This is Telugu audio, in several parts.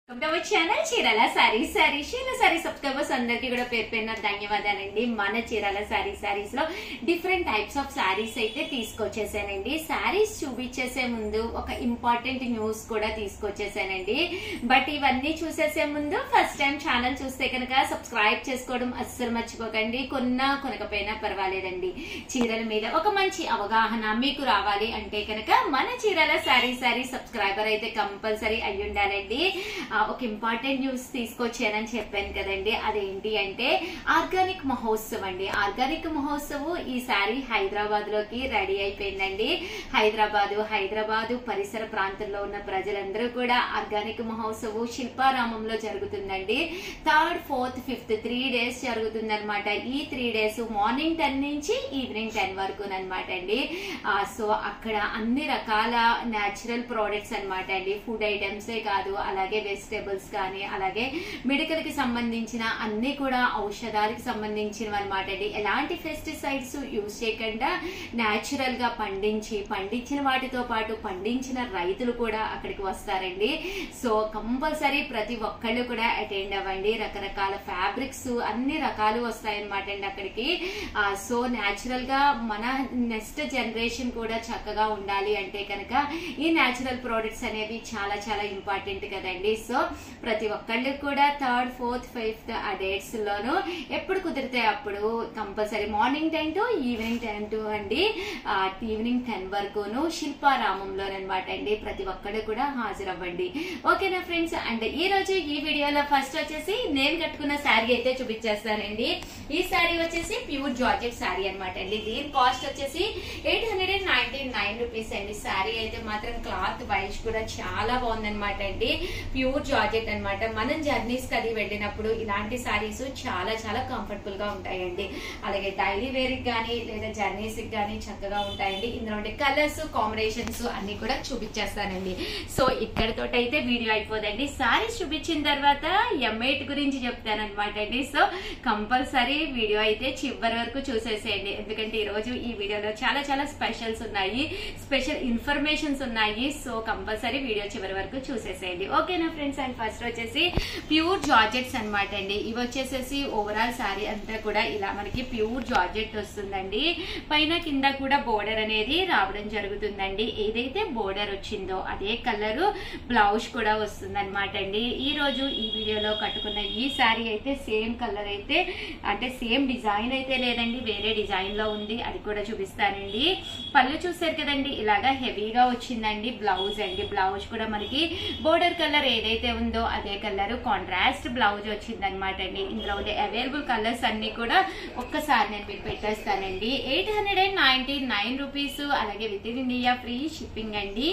welcome to our channel Chirala saree saree చీర సారీ సబ్స్క్రైబర్స్ అందరికీ కూడా పేరు పేరున ధన్యవాదాలండి మన చీరాల సారీ సారీస్ లో డిఫరెంట్ టైప్స్ ఆఫ్ సారీస్ అయితే తీసుకొచ్చేసానండి సారీస్ చూపించేసే ముందు ఒక ఇంపార్టెంట్ న్యూస్ కూడా తీసుకొచ్చేసానండి బట్ ఇవన్నీ చూసేసే ముందు ఫస్ట్ టైం ఛానల్ చూస్తే కనుక సబ్స్క్రైబ్ చేసుకోవడం అస్సలు మర్చిపోకండి కొన్నా కొనకపోయినా పర్వాలేదండి చీరల మీద ఒక మంచి అవగాహన మీకు రావాలి అంటే కనుక మన చీరాల సారీ సారీ సబ్స్క్రైబర్ అయితే కంపల్సరీ అయి ఉండాలండి ఆ, ఒక ఇంపార్టెంట్ న్యూస్ తీసుకొచ్చానని చెప్పాను కదండి అదేంటి అంటే ఆర్గానిక్ మహోత్సవ్ అండి ఆర్గానిక్ మహోత్సవ్ ఈసారి హైదరాబాద్ లోకి రెడీ అయిపోయిందండి హైదరాబాద్ హైదరాబాద్ పరిసర ప్రాంతంలో ఉన్న ప్రజలందరూ కూడా ఆర్గానిక్ మహోత్సవ్ శిల్పారామంలో జరుగుతుందండి third fourth fifth three days జరుగుతుంది అనమాట ఈ త్రీ డేస్ మార్నింగ్ టెన్ నుంచి ఈవినింగ్ టెన్ వరకు అనమాట అండి ఆ, సో అక్కడ అన్ని రకాల న్యాచురల్ ప్రోడక్ట్స్ అన్నమాట అండి ఫుడ్ ఐటమ్సే కాదు అలాగే వెజిటేబుల్స్ కానీ అలాగే మెడికల్ కి సంబంధించిన అన్ని కూడా ఔషధాలకు సంబంధించినవి అనమాట అండి ఎలాంటి పెస్టిసైడ్స్ యూజ్ చేయకుండా న్యాచురల్ గా పండించి పండించిన వాటితో పాటు పండించిన రైతులు కూడా అక్కడికి వస్తారండి సో కంపల్సరీ ప్రతి ఒక్కళ్ళు కూడా అటెండ్ అవ్వండి రకరకాల ఫ్యాబ్రిక్స్ అన్ని రకాలు వస్తాయన్నమాట అండి అక్కడికి ఆ, సో న్యాచురల్ గా మన నెక్స్ట్ జనరేషన్ కూడా చక్కగా ఉండాలి అంటే కనుక ఈ న్యాచురల్ ప్రోడక్ట్స్ అనేవి చాలా చాలా ఇంపార్టెంట్ కదండి సో ప్రతి ఒక్కళ్ళు కూడా థర్డ్ ఫోర్త్ ఫిఫ్త్ ఆ డేట్స్ లోను ఎప్పుడు కుదిరితే అప్పుడు compulsory morning ten to evening ten to అండి ఆ, ఈవినింగ్ టెన్ వరకును శిల్పారామంలో అనమాట అండి ప్రతి ఒక్కళ్ళు కూడా హాజరవ్వండి ఓకేనా ఫ్రెండ్స్ అండ్ ఈ రోజు ఈ వీడియోలో ఫస్ట్ వచ్చేసి నేను కట్టుకున్న శారీ అయితే చూపించేస్తానండి ఈ శారీ వచ్చేసి ప్యూర్ జార్జెట్ శారీ అనమాట అండి దీని కాస్ట్ వచ్చేసి eight hundred and ninety nine rupees అండి శారీ అయితే మాత్రం క్లాత్ వైజ్ కూడా చాలా బాగుందన్నమాట అండి ప్యూర్ జార్జెట్ అన్నమాట మనం జర్నీస్ కి అది వెళ్ళినప్పుడు ఇలాంటి శారీస్ చాలా చాలా కంఫర్టబుల్ గా ఉంటాయండి అలాగే డైలీ వేర్ కి కానీ లేదా జర్నీస్ కి కానీ చక్కగా ఉంటాయండి ఇందులో ఉండే కలర్స్ కాంబినేషన్స్ అన్ని కూడా చూపించేస్తానండి సో ఇక్కడితో అయితే వీడియో అయిపోదండి సారీస్ చూపించిన తర్వాత ఎంఐట్ గురించి చెప్తాను అనమాట అండి సో కంపల్సరీ వీడియో అయితే చివరి వరకు చూసేసేయండి ఎందుకంటే ఈ రోజు ఈ వీడియోలో చాలా చాలా స్పెషల్స్ ఉన్నాయి స్పెషల్ ఇన్ఫర్మేషన్స్ ఉన్నాయి సో కంపల్సరీ వీడియో చివరి వరకు చూసేసేయండి ఓకేనా ఫ్రెండ్స్ అండ్ ఫస్ట్ వచ్చేసి ప్యూర్ జార్జెట్స్ అన్నమాట అండి ఇవి వచ్చేసేసి ఓవరాల్ శారీ అంతా కూడా ఇలా మనకి ప్యూర్ జార్జెట్ వస్తుందండి పైన కింద కూడా బోర్డర్ అనేది రావడం జరుగుతుందండి ఏదైతే బోర్డర్ వచ్చిందో అదే కలర్ బ్లౌజ్ కూడా వస్తుంది అనమాట అండి ఈ రోజు ఈ వీడియోలో కట్టుకున్న ఈ శారీ అయితే సేమ్ కలర్ అయితే అంటే సేమ్ డిజైన్ అయితే లేదండి వేరే డిజైన్ లో ఉంది అది కూడా చూపిస్తానండి పళ్ళు చూసారు కదండి ఇలాగా హెవీగా వచ్చిందండి బ్లౌజ్ అండి బ్లౌజ్ కూడా మనకి బోర్డర్ కలర్ ఏదైతే ఉందో అదే కలర్ కాంట్రాస్ట్ బ్లౌజ్ వచ్చింది అనమాట అండి ఇందులో ఉండే అవైలబుల్ కలర్స్ అన్ని కూడా ఒక్కసారి నేను మీకు పెట్టేస్తానండి eight hundred and ninety nine rupees అలాగే within India free shipping అండి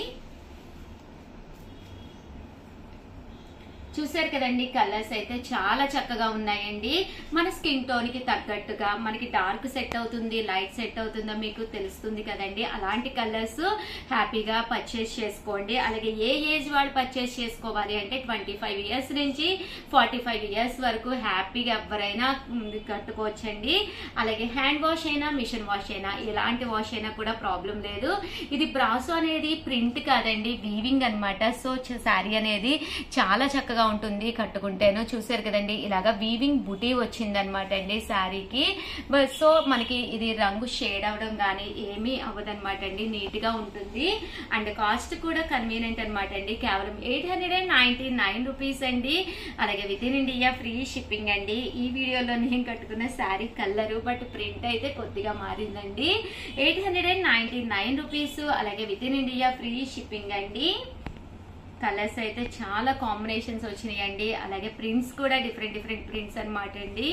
చూసారు కదండి కలర్స్ అయితే చాలా చక్కగా ఉన్నాయండి మన స్కిన్ టోన్ కి తగ్గట్టుగా మనకి డార్క్ సెట్ అవుతుంది లైట్ సెట్ అవుతుందో మీకు తెలుస్తుంది కదండి అలాంటి కలర్స్ హ్యాపీగా పర్చేస్ చేసుకోండి అలాగే ఏ ఏజ్ వాళ్ళు పర్చేస్ చేసుకోవాలి అంటే ట్వంటీ ఫైవ్ ఇయర్స్ నుంచి ఫార్టీ ఫైవ్ ఇయర్స్ వరకు హ్యాపీగా ఎవరైనా ఉమ్, కట్టుకోవచ్చండి అలాగే హ్యాండ్ వాష్ అయినా మిషన్ వాష్ అయినా ఎలాంటి వాష్ అయినా కూడా ప్రాబ్లం లేదు ఇది బ్రాసో అనేది ప్రింట్ కాదండి వీవింగ్ అన్నమాట సో శారీ అనేది చాలా చక్కగా ఉంటుంది కట్టుకుంటేను చూసారు కదండి ఇలాగా వీవింగ్ బుటీ వచ్చింది అనమాట అండి శారీకి బ- సో మనకి ఇది రంగు షేడ్ అవడం కానీ ఏమీ అవ్వదన్నమాట అండి నీట్ గా ఉంటుంది అండ్ కాస్ట్ కూడా కన్వీనియంట్ అనమాట అండి కేవలం eight hundred and ninety nine rupees అండి అలాగే within India free shipping అండి ఈ వీడియోలో నేను కట్టుకున్న శారీ కలర్ బట్ ప్రింట్ అయితే కొద్దిగా మారిందండి eight hundred and ninety nine rupees అలాగే within India free shipping అండి కలర్స్ అయితే చాలా కాంబినేషన్స్ వచ్చినాయండి అలాగే ప్రింట్స్ కూడా డిఫరెంట్ డిఫరెంట్ ప్రింట్స్ అన్నమాట అండి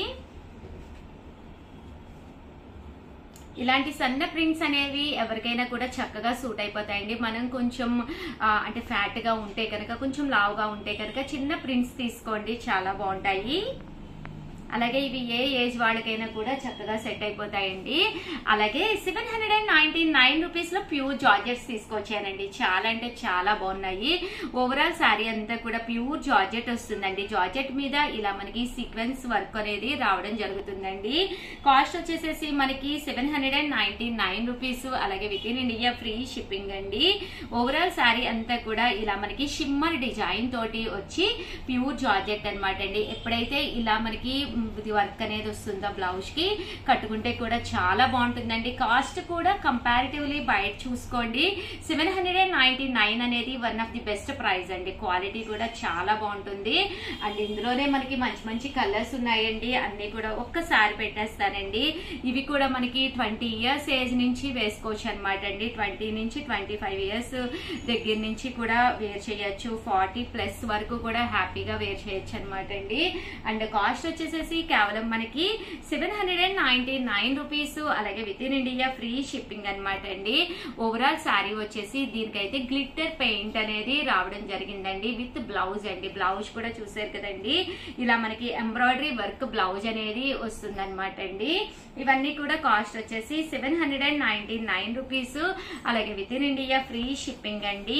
ఇలాంటి సన్న ప్రింట్స్ అనేవి ఎవరికైనా కూడా చక్కగా సూట్ అయిపోతాయండి మనం కొంచెం ఆ, అంటే ఫ్యాట్ గా ఉంటే కనుక కొంచెం లావుగా ఉంటే కనుక చిన్న ప్రింట్స్ తీసుకోండి చాలా బాగుంటాయి అలాగే ఇవి ఏ ఏజ్ వాళ్ళకైనా కూడా చక్కగా సెట్ అయిపోతాయండి అలాగే seven hundred and ninety nine rupees లో ప్యూర్ జార్జెట్స్ తీసుకొచ్చానండి చాలా అంటే చాలా బాగున్నాయి ఓవరాల్ శారీ అంతా కూడా ప్యూర్ జార్జెట్ వస్తుందండి జార్జెట్ మీద ఇలా మనకి సీక్వెన్స్ వర్క్ అనేది రావడం జరుగుతుందండి కాస్ట్ వచ్చేసేసి మనకి seven hundred and ninety nine rupees అలాగే within India free shipping అండి ఓవరాల్ శారీ అంతా కూడా ఇలా మనకి షిమ్మర్ డిజైన్ తోటి వచ్చి ప్యూర్ జార్జెట్ అనమాట అండి ఎప్పుడైతే ఇలా మనకి వర్క్ అనేది వస్తుందో బ్లౌజ్ కి కట్టుకుంటే కూడా చాలా బాగుంటుందండి కాస్ట్ కూడా కంపారిటివ్లీ బయట చూసుకోండి seven hundred and ninety nine అనేది one of the best price అండి క్వాలిటీ కూడా చాలా బాగుంటుంది అండ్ ఇందులోనే మనకి మంచి మంచి కలర్స్ ఉన్నాయండి అన్ని కూడా ఒక్కసారి పెట్టేస్తానండి ఇవి కూడా మనకి ట్వంటీ ఇయర్స్ ఏజ్ నుంచి వేసుకోవచ్చు అనమాట అండి ట్వంటీ నుంచి ట్వంటీ ఫైవ్ ఇయర్స్ దగ్గర నుంచి కూడా వేర్ చేయొచ్చు ఫార్టీ ప్లస్ వరకు కూడా హ్యాపీగా వేర్ చేయొచ్చు అనమాట అండి అండ్ కాస్ట్ వచ్చేసేసి కేవలం మనకి seven hundred and ninety nine rupees అలాగే within India free shipping అనమాట అండి ఓవరాల్ శారీ వచ్చేసి దీనికైతే గ్లిట్టర్ పెయింట్ అనేది రావడం జరిగిందండి విత్ బ్లౌజ్ అండి బ్లౌజ్ కూడా చూసారు కదండి ఇలా మనకి ఎంబ్రాయిడరీ వర్క్ బ్లౌజ్ అనేది వస్తుంది అనమాట అండి ఇవన్నీ కూడా కాస్ట్ వచ్చేసి seven hundred and ninety nine rupees అలాగే within India free shipping అండి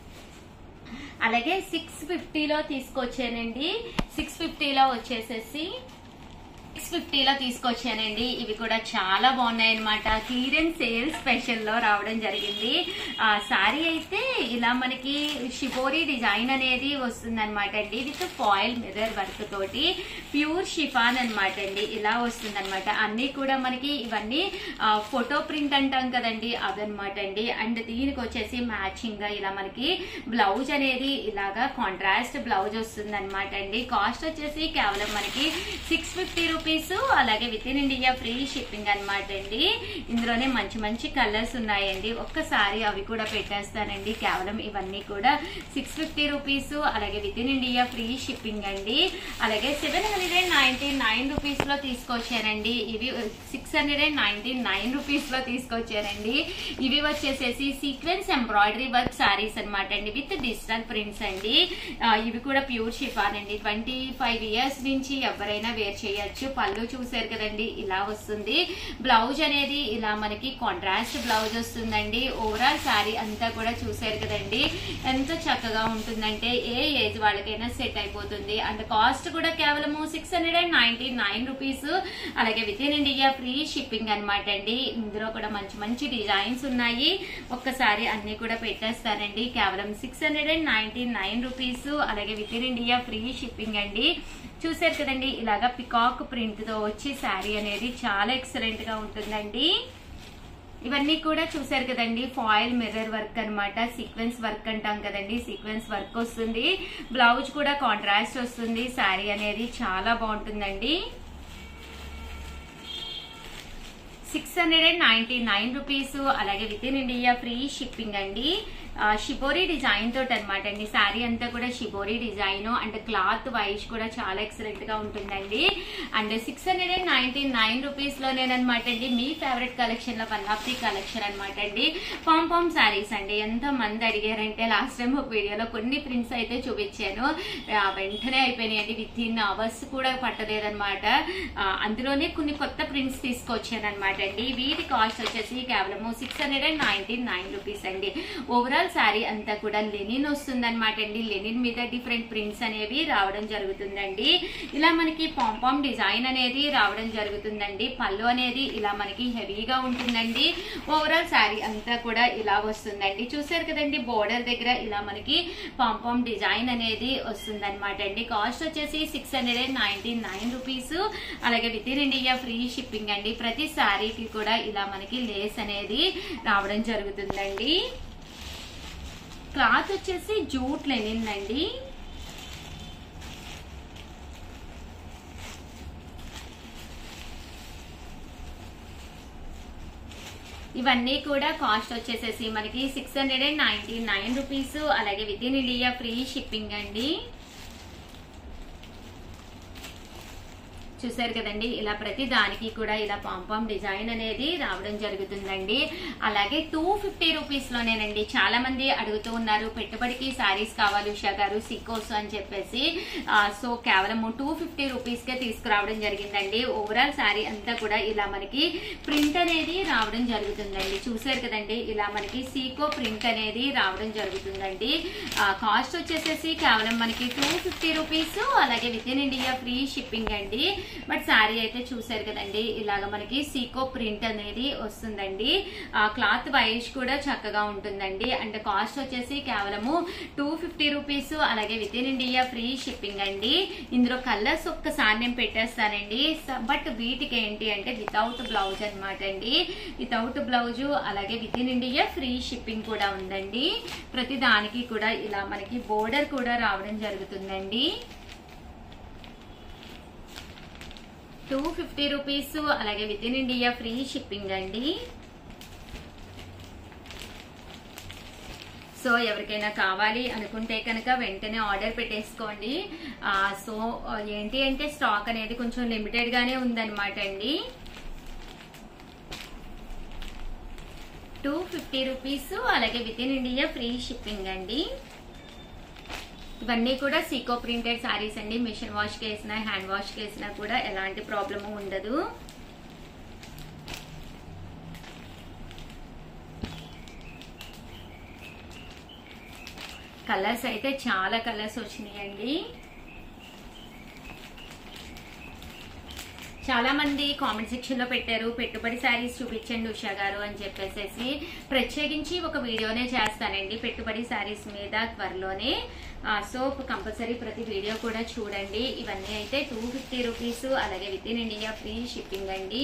అలాగే సిక్స్ ఫిఫ్టీలో తీసుకొచ్చానండి సిక్స్ ఫిఫ్టీలో వచ్చేసేసి సిక్స్ ఫిఫ్టీలో తీసుకొచ్చానండి ఇవి కూడా చాలా బాగున్నాయి అనమాట క్లియరెన్స్ సేల్ స్పెషల్ లో రావడం జరిగింది ఆ సారీ అయితే ఇలా మనకి షిబోరి డిజైన్ అనేది వస్తుంది అనమాట అండి విత్ ఫాయిల్ మిర్రర్ వర్క్ తోటి ప్యూర్ షిఫాన్ అనమాట అండి ఇలా వస్తుంది అనమాట అన్ని కూడా మనకి ఇవన్నీ ఫోటో ప్రింట్ అంటాం కదండి అదనమాట అండి అండ్ దీనికి వచ్చేసి మ్యాచింగ్ గా ఇలా మనకి బ్లౌజ్ అనేది ఇలాగా కాంట్రాస్ట్ బ్లౌజ్ వస్తుంది అనమాట అండి కాస్ట్ వచ్చేసి కేవలం మనకి సిక్స్ ఫిఫ్టీ రూపీస్ అలాగే within India free shipping అనమాట అండి ఇందులోనే మంచి మంచి కలర్స్ ఉన్నాయండి ఒక్కసారి అవి కూడా పెట్టేస్తానండి కేవలం ఇవన్నీ కూడా సిక్స్ ఫిఫ్టీ రూపీస్ అలాగే within India free shipping అండి అలాగే seven hundred and ninety nine rupees లో తీసుకొచ్చానండి ఇవి six hundred and ninety nine rupees లో తీసుకొచ్చానండి ఇవి వచ్చేసేసి సీక్వెన్స్ ఎంబ్రాయిడరీ వర్క్ సారీస్ అనమాట అండి విత్ డిజిటల్ ప్రింట్స్ అండి ఆ, ఇవి కూడా ప్యూర్ షిఫాన్ అండి ట్వంటీ ఫైవ్ ఇయర్స్ నుంచి ఎవరైనా వేర్ చేయొచ్చు పళ్ళు చూసారు కదండి ఇలా వస్తుంది బ్లౌజ్ అనేది ఇలా మనకి కాంట్రాస్ట్ బ్లౌజ్ వస్తుందండి ఓవరాల్ శారీ అంతా కూడా చూసారు కదండి ఎంత చక్కగా ఉంటుందంటే ఏ ఏజ్ వాళ్ళకైనా సెట్ అయిపోతుంది అండ్ కాస్ట్ కూడా కేవలము six hundred and ninety nine rupees అలాగే within India free shipping అనమాట అండి ఇందులో కూడా మంచి మంచి డిజైన్స్ ఉన్నాయి ఒక్కసారి అన్ని కూడా పెట్టేస్తానండి కేవలం six hundred and ninety nine rupees అలాగే within India free shipping అండి చూసారు కదండి ఇలాగా పికాక్ ప్రింట్ తో వచ్చి శారీ అనేది చాలా ఎక్సలెంట్ గా ఉంటుందండి ఇవన్నీ కూడా చూసారు కదండి ఫాయిల్ మిర్రర్ వర్క్ అన్నమాట సీక్వెన్స్ వర్క్ అంటాం కదండి సీక్వెన్స్ వర్క్ వస్తుంది బ్లౌజ్ కూడా కాంట్రాస్ట్ వస్తుంది శారీ అనేది చాలా బాగుంటుందండి six hundred and ninety nine rupees అలాగే within India free shipping అండి ఆ, షిబోరి డిజైన్ తోటి అనమాట అండి శారీ అంతా కూడా shibori design and cloth wise కూడా చాలా ఎక్సలెంట్ గా ఉంటుందండి and six hundred and ninety nine rupees లో నేనమాట అండి మీ ఫేవరెట్ కలెక్షన్ లో వన్ ఆఫ్ ది కలెక్షన్ అనమాట అండి పామ్ పామ్ శారీస్ అండి ఎంత మంది అడిగారంటే లాస్ట్ టైం ఒక వీడియోలో కొన్ని ప్రింట్స్ అయితే చూపించాను ఆ, వెంటనే అయిపోయినాయండి విత్ ఇన్ అవర్స్ కూడా పట్టలేదన్నమాట ఆ, అందులోనే కొన్ని కొత్త ప్రింట్స్ తీసుకొచ్చాను అనమాట అండి వీటి కాస్ట్ వచ్చేసి కేవలము six hundred and ninety nine rupees అండి ఓవరాల్ శారీ అంతా కూడా లెనిన్ వస్తుంది అనమాట అండి లెనిన్ మీద డిఫరెంట్ ప్రింట్స్ అనేవి రావడం జరుగుతుందండి ఇలా మనకి పాంపామ్ డిజైన్ అనేది రావడం జరుగుతుందండి పళ్ళు అనేది ఇలా మనకి హెవీగా ఉంటుందండి ఓవరాల్ శారీ అంతా కూడా ఇలా వస్తుందండి చూసారు కదండి బోర్డర్ దగ్గర ఇలా మనకి పాంపామ్ డిజైన్ అనేది వస్తుంది అనమాట అండి కాస్ట్ వచ్చేసి six hundred and ninety nine rupees అలాగే within India free shipping అండి ప్రతి శారీకి కూడా ఇలా మనకి లేస్ అనేది రావడం జరుగుతుందండి క్లాత్ వచ్చేసి జూట్ లెనిన్ అండి ఇవన్నీ కూడా కాస్ట్ వచ్చేసేసి మనకి six hundred and ninety nine rupees అలాగే within India free shipping అండి చూసారు కదండి ఇలా ప్రతి దానికి కూడా ఇలా పాంపాం డిజైన్ అనేది రావడం జరుగుతుందండి అలాగే టూ ఫిఫ్టీ రూపీస్ లోనేనండి చాలా మంది అడుగుతూ ఉన్నారు పెట్టుబడికి శారీస్ కావాలి ఉషా గారు సీకోస్ అని చెప్పేసి ఆ, సో కేవలం టూ ఫిఫ్టీ రూపీస్ కే తీసుకురావడం జరిగిందండి ఓవరాల్ శారీ అంతా కూడా ఇలా మనకి ప్రింట్ అనేది రావడం జరుగుతుందండి చూసారు కదండి ఇలా మనకి సీకో ప్రింట్ అనేది రావడం జరుగుతుందండి కాస్ట్ వచ్చేసేసి కేవలం మనకి టూ ఫిఫ్టీ రూపీస్ అలాగే within India free shipping అండి బట్ శారీ అయితే చూసారు కదండి ఇలాగ మనకి సీకో ప్రింట్ అనేది వస్తుందండి ఆ క్లాత్ వైజ్ కూడా చక్కగా ఉంటుందండి అంటే కాస్ట్ వచ్చేసి కేవలము టూ ఫిఫ్టీ రూపీస్ అలాగే within India free shipping అండి ఇందులో కలర్స్ ఒక్కసారి నేను పెట్టేస్తానండి స- బట్ వీటికి ఏంటి అంటే వితౌట్ బ్లౌజ్ అన్నమాట అండి వితౌట్ బ్లౌజ్ అలాగే within India free shipping కూడా ఉందండి ప్రతి దానికి కూడా ఇలా మనకి బోర్డర్ కూడా రావడం జరుగుతుందండి టూ ఫిఫ్టీ రూపీస్ అలాగే within India free shipping అండి సో ఎవరికైనా కావాలి అనుకుంటే కనుక వెంటనే ఆర్డర్ పెట్టేసుకోండి ఆ, సో ఆ, ఏంటి అంటే స్టాక్ అనేది కొంచెం లిమిటెడ్ గానే ఉందన్నమాట అండి టూ ఫిఫ్టీ రూపీస్ అలాగే within India free shipping అండి ఇవన్నీ కూడా సీకో ప్రింటెడ్ సారీస్ అండి మిషన్ వాష్ వేసినా హ్యాండ్ వాష్ వేసినా కూడా ఎలాంటి ప్రాబ్లము ఉండదు కలర్స్ అయితే చాలా కలర్స్ వచ్చినాయండి చాలా మంది కామెంట్ సెక్షన్ లో పెట్టారు పెట్టుబడి శారీస్ చూపించండి ఉషా గారు అని చెప్పేసి ప్రత్యేకించి ఒక వీడియోనే చేస్తానండి పెట్టుబడి శారీస్ మీద త్వరలోనే ఆ, సో కంపల్సరీ ప్రతి వీడియో కూడా చూడండి ఇవన్నీ అయితే టూ ఫిఫ్టీ రూపీస్ అలాగే within India free shipping అండి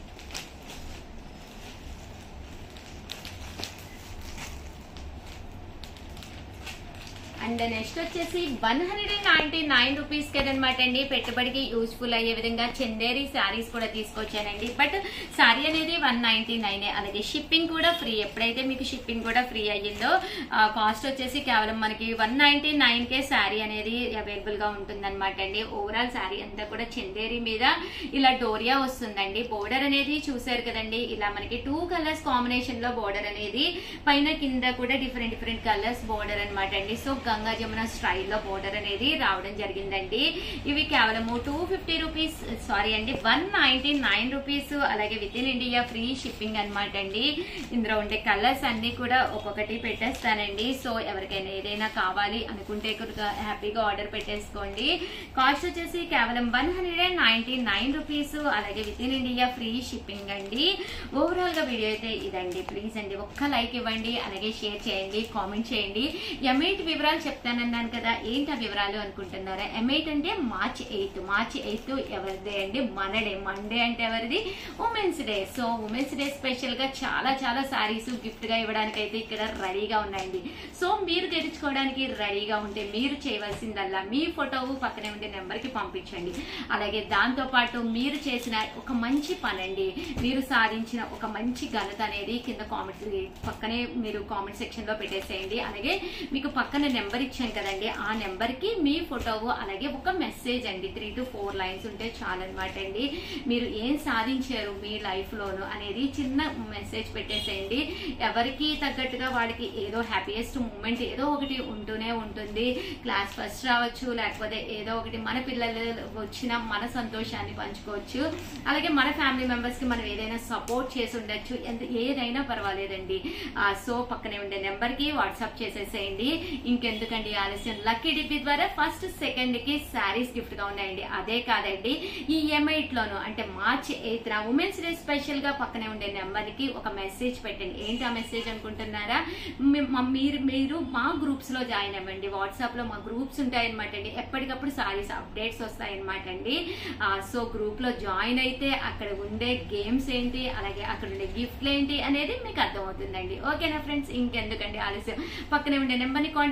అండ్ నెక్స్ట్ వచ్చేసి one hundred and ninety nine rupees కదనమాట అండి పెట్టుబడికి యూస్ఫుల్ అయ్యే విధంగా చందేరి శారీస్ కూడా తీసుకొచ్చానండి బట్ శారీ అనేది వన్ నైన్టీ నైన్ అలాగే షిప్పింగ్ కూడా ఫ్రీ ఎప్పుడైతే మీకు షిప్పింగ్ కూడా ఫ్రీ అయ్యిందో కాస్ట్ వచ్చేసి కేవలం మనకి వన్ నైన్టీ నైన్ కే శారీ అనేది అవైలబుల్ గా ఉంటుందన్నమాట అండి ఓవరాల్ శారీ అంతా కూడా చందేరి మీద ఇలా డోరియా వస్తుందండి బోర్డర్ అనేది చూసారు కదండి ఇలా మనకి టూ కలర్స్ కాంబినేషన్ లో బోర్డర్ అనేది పైన కింద కూడా డిఫరెంట్ డిఫరెంట్ కలర్స్ బోర్డర్ అనమాట అండి సో గంగా జమున స్టైల్లో బోర్డర్ అనేది రావడం జరిగిందండి ఇవి కేవలము టూ ఫిఫ్టీ రూపీస్ సారీ అండి వన్ నైన్టీ నైన్ రూపీస్ అలాగే within India free shipping అనమాట అండి ఇందులో ఉండే కలర్స్ అన్ని కూడా ఒక్కొక్కటి పెట్టేస్తానండి సో ఎవరికైనా ఏదైనా కావాలి అనుకుంటే కనుక హ్యాపీగా ఆర్డర్ పెట్టేసుకోండి కాస్ట్ వచ్చేసి కేవలం one hundred and ninety nine rupees అలాగే within India free shipping అండి ఓవరాల్ గా వీడియో అయితే ఇదండి ప్లీజ్ అండి ఒక్క లైక్ ఇవ్వండి అలాగే షేర్ చేయండి కామెంట్ చేయండి ఎమైట్ వివరాలు చెప్తానన్నాను కదా ఏంటి ఆ వివరాలు అనుకుంటున్నారా ఎమైట్ అంటే మార్చ్ ఎయిత్ మార్చ్ ఎయిత్ ఎవరిదే అండి మనడే మండే అంటే ఎవరిది ఉమెన్స్ డే సో ఉమెన్స్ డే స్పెషల్ గా చాలా చాలా సారీస్ గిఫ్ట్ గా ఇవ్వడానికి అయితే ఇక్కడ రెడీగా ఉన్నాయండి సో మీరు గెలుచుకోవడానికి రెడీగా ఉంటే మీరు చేయవలసిందల్లా మీ ఫోటో పక్కనే ఉండే నెంబర్ కి పంపించండి అలాగే దాంతో పాటు మీరు చేసిన ఒక మంచి పని అండి మీరు సాధించిన ఒక మంచి ఘనత అనేది కింద కామెంట్ పక్కనే మీరు కామెంట్ సెక్షన్ లో పెట్టేసేయండి అలాగే మీకు పక్కన నెంబర్ ఇచ్చాను కదండి ఆ నెంబర్ కి మీ ఫోటో అలాగే ఒక మెసేజ్ అండి త్రీ టు ఫోర్ లైన్స్ ఉంటే చాలన్నమాట అండి మీరు ఏం సాధించారు మీ లైఫ్ లోను అనేది చిన్న మెసేజ్ పెట్టేసేయండి ఎవరికి తగ్గట్టుగా వాడికి ఏదో హ్యాపీయెస్ట్ మూమెంట్ ఏదో ఒకటి ఉంటూనే ఉంటుంది క్లాస్ ఫస్ట్ రావచ్చు లేకపోతే ఏదో ఒకటి మన పిల్లలు వచ్చిన మన సంతోషాన్ని పంచుకోవచ్చు అలాగే మన ఫ్యామిలీ మెంబర్స్ కి మనం ఏదైనా సపోర్ట్ చేసి ఉండొచ్చు ఎంత ఏదైనా పర్వాలేదండి ఆ, సో పక్కనే ఉండే నెంబర్ కి వాట్సాప్ చేసేసేయండి ఇంకెందుకండి ఆలస్యం లక్కీ డిబ్బి ద్వారా ఫస్ట్ సెకండ్ కి శారీస్ గిఫ్ట్ గా ఉన్నాయండి అదే కాదండి ఈ ఎంఐట్ లోను అంటే March eighth women's day special గా పక్కనే ఉండే నెంబర్ కి ఒక మెసేజ్ పెట్టండి ఏంటి ఆ మెసేజ్ అనుకుంటున్నారా మీ- మా- మీరు మీరు మా గ్రూప్స్ లో జాయిన్ అవ్వండి వాట్సాప్ లో మా గ్రూప్స్ ఉంటాయన్నమాట అండి ఎప్పటికప్పుడు సారీస్ అప్డేట్స్ వస్తాయన్నమాట అండి ఆ, సో గ్రూప్ లో జాయిన్ అయితే అక్కడ ఉండే గేమ్స్ ఏంటి అలాగే అక్కడ ఉండే గిఫ్ట్లు ఏంటి అనేది మీకు అర్థమవుతుందండి ఓకేనా ఫ్రెండ్స్ ఇంకెందుకండి ఆలస్యం పక్కనే ఉండే నెంబర్ ని కాంటాక్ట్ అయిపోండి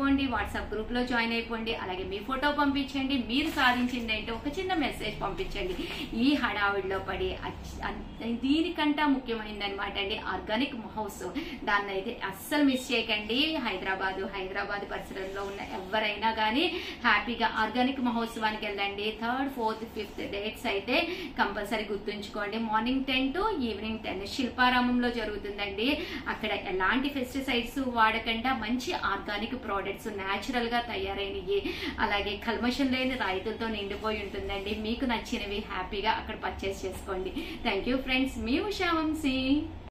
అయిపోండి వాట్సాప్ గ్రూప్ లో జాయిన్ అయిపోండి అలాగే మీ ఫోటో పంపించండి మీరు సాధించింది ఏంటో ఒక చిన్న మెసేజ్ పంపించండి ఈ హడావిడిలో పడి అచ్- అన్- దీనికంటే ముఖ్యమైనది అనమాట అండి ఆర్గానిక్ హౌస్ దాన్ని అయితే అస్సలు మిస్ చేయకండి హైదరాబాద్ హైదరాబాద్ పరిసరంలో ఉన్న ఎవరైనా కానీ హ్యాపీగా ఆర్గానిక్ మహోత్సవానికి వెళ్ళండి థర్డ్ ఫోర్త్ ఫిఫ్త్ డేట్స్ అయితే కంపల్సరీ గుర్తుంచుకోండి morning ten to evening ten శిల్పారామంలో జరుగుతుందండి అక్కడ ఎలాంటి పెస్టిసైడ్స్ వాడకుండా మంచి ఆర్గానిక్ ప్రోడక్ట్స్ న్యాచురల్ గా తయారైనవి అలాగే కల్మషం లేని రైతులతో నిండిపోయి ఉంటుందండి మీకు నచ్చినవి హ్యాపీగా అక్కడ పర్చేస్ చేసుకోండి థ్యాంక్ యూ ఫ్రెండ్స్ మీ ఉషా వంశీ